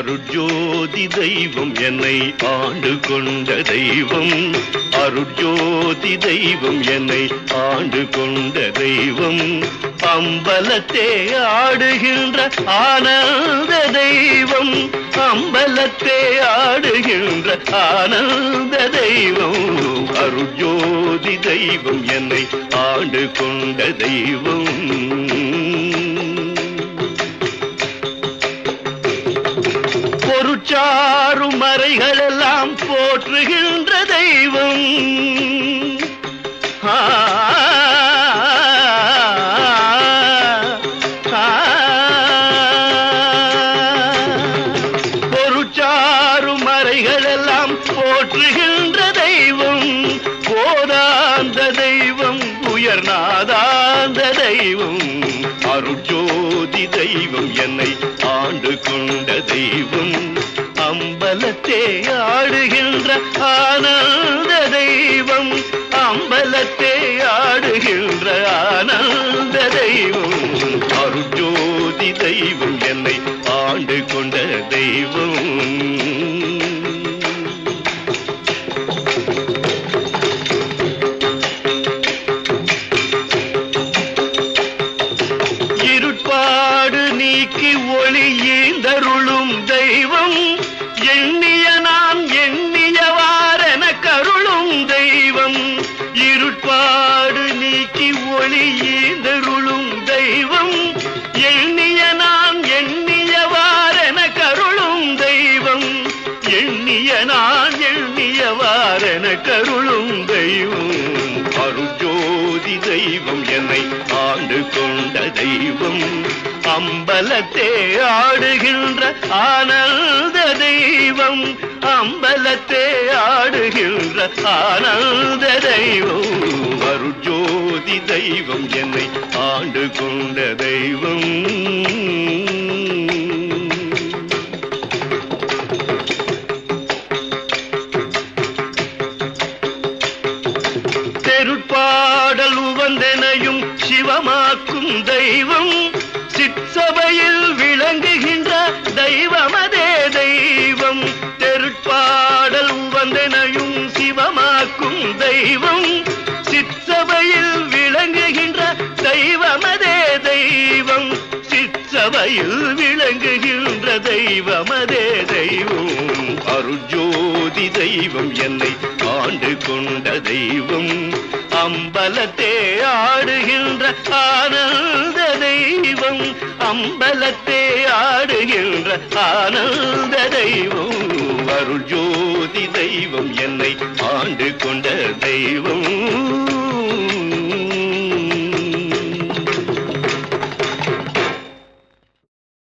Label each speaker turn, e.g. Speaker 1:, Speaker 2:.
Speaker 1: அருட்ஜோதி தெய்வம் என்னை ஆண்டு கொண்ட தெய்வம் அருட்ஜோதி தெய்வம் என்னை ஆண்டு கொண்ட தெய்வம் அம்பலத்தே ஆடுகின்ற ஆனந்த தெய்வம் அம்பலத்தே ஆடுகின்ற ஆனந்த தெய்வம் அருட்ஜோதி தெய்வம் என்னை ஆண்டு கொண்ட தெய்வம் பொருட்சாறு மறைகள் எல்லாம் போற்றுகின்ற தெய்வம் ஆ, ஆ, பொருட்சாறு மறைகள் எல்லாம் போற்றுகின்ற தெய்வம் போதாந்த தெய்வம் உயர்நாதாந்த தெய்வம் அருட்ஜோதி தெய்வம் என்னை ஆண்டு கொண்ட தெய்வம் அம்பலத்தே ஆடுகின்ற ஆனந்த தெய்வம் அம்பலத்தே ஆடுகின்ற ஆனந்த தெய்வம் அருட்ஜோதி தெய்வம் என்னை ஆண்டு கொண்ட தெய்வம் இருட்பாடு நீக்கி ஒளி ஈந்தருளும் தெய்வம் எண்ணிய நான் எண்ணியவாரென கருளும் தெய்வம் இருட்பாடு நீக்கி ஒளி ஈந்தருளும் தெய்வம் எண்ணிய நான் எண்ணியவாரென கருளும் தெய்வம் எண்ணிய நான் எண்ணியவாரென கருளும் தெய்வம் அருஜோதி தெய்வம் என்னை ஆண்டு கொண்ட தெய்வம் அம்பலத்தே ஆடுகின்ற ஆனந்த தெய்வம் அம்பலத்தே ஆடுகின்ற ஆனந்த தெய்வம் அருஜோதி தெய்வம் என்னை ஆண்டு கொண்ட தெய்வம் தெருட்பாடல் உவந்தனையும் சிவமாக்கும் தெய்வம் சிற்சபையில் விளங்குகின்ற தெய்வமதே தெய்வம் தெருட்பாடல் உவந்தனையும் சிவமாக்கும் தெய்வம் சிற்சபையில் விளங்குகின்ற தெய்வமதே தெய்வம் சிற்சபையில் விளங்குகின்ற தெய்வமதே தெய்வம் அருஜோதி தெய்வம் என்னை ஆண்டு கொண்ட தெய்வம் அம்பலத்தே ஆடுகின்ற ஆனந்த தெய்வம் அம்பலத்தே ஆடுகின்ற ஆனந்த தெய்வம் அருஜோதி தெய்வம் என்னை ஆண்டு கொண்ட தெய்வம்